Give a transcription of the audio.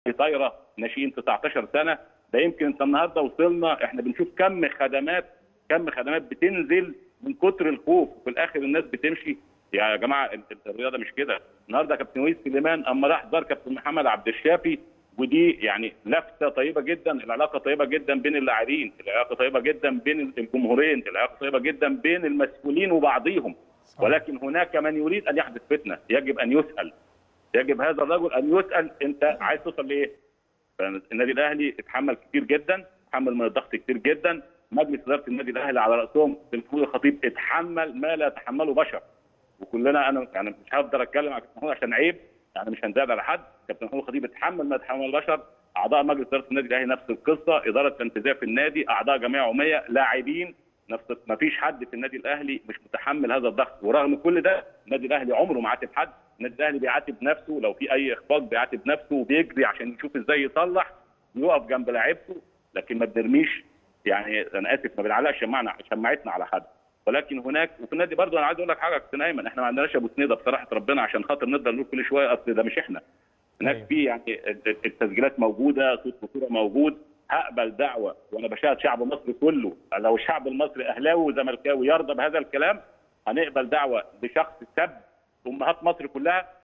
طايره ناشئين 19 سنه ده يمكن انت النهارده وصلنا احنا بنشوف كم خدمات كم خدمات بتنزل من كتر الخوف وفي الاخر الناس بتمشي يا جماعه ال- ال- الرياضه مش كده النهارده كابتن وليد سليمان اما راح زار كابتن محمد عبد الشافي ودي يعني لفته طيبه جدا العلاقه طيبه جدا بين اللاعبين العلاقه طيبه جدا بين الجمهورين العلاقه طيبه جدا بين المسؤولين وبعضهم ولكن هناك من يريد ان يحدث فتنه يجب ان يسال يجب هذا الرجل ان يسال انت عايز توصل لايه؟ النادي الاهلي اتحمل كتير جدا اتحمل من الضغط كتير جدا مجلس اداره النادي الاهلي على راسهم محمود الخطيب اتحمل ما لا يتحمله بشر وكلنا انا يعني مش هقدر اتكلم عن كابتن محمود عشان عيب يعني مش هنزاد على حد كابتن محمود الخطيب اتحمل ما يتحمل البشر اعضاء مجلس اداره النادي الاهلي نفس القصه اداره تنفيذيه في النادي اعضاء جمعيه عموميه لاعبين نفس ما فيش حد في النادي الاهلي مش متحمل هذا الضغط ورغم كل ده النادي الاهلي عمره ما عاتب حد النادي الاهلي بيعاتب نفسه لو في اي اخفاق بيعاتب نفسه وبيجري عشان يشوف ازاي يصلح ويقف جنب لاعيبته لكن ما بنرميش يعني انا اسف ما بنعلقش شمعنا شماعتنا على حد ولكن هناك وفي النادي برضه انا عايز اقول لك حاجه يا كابتن ايمن احنا ما عندناش ابو سنيده بصراحه ربنا عشان خاطر نقدر نقول كل شويه اصل ده مش احنا هناك أيوة. في يعني التسجيلات موجوده صوت وصوره موجود هقبل دعوه وانا بشاهد شعب مصر كله لو الشعب المصري اهلاوي وزملكاوي يرضى بهذا الكلام هنقبل دعوه بشخص سب امهات مصر كلها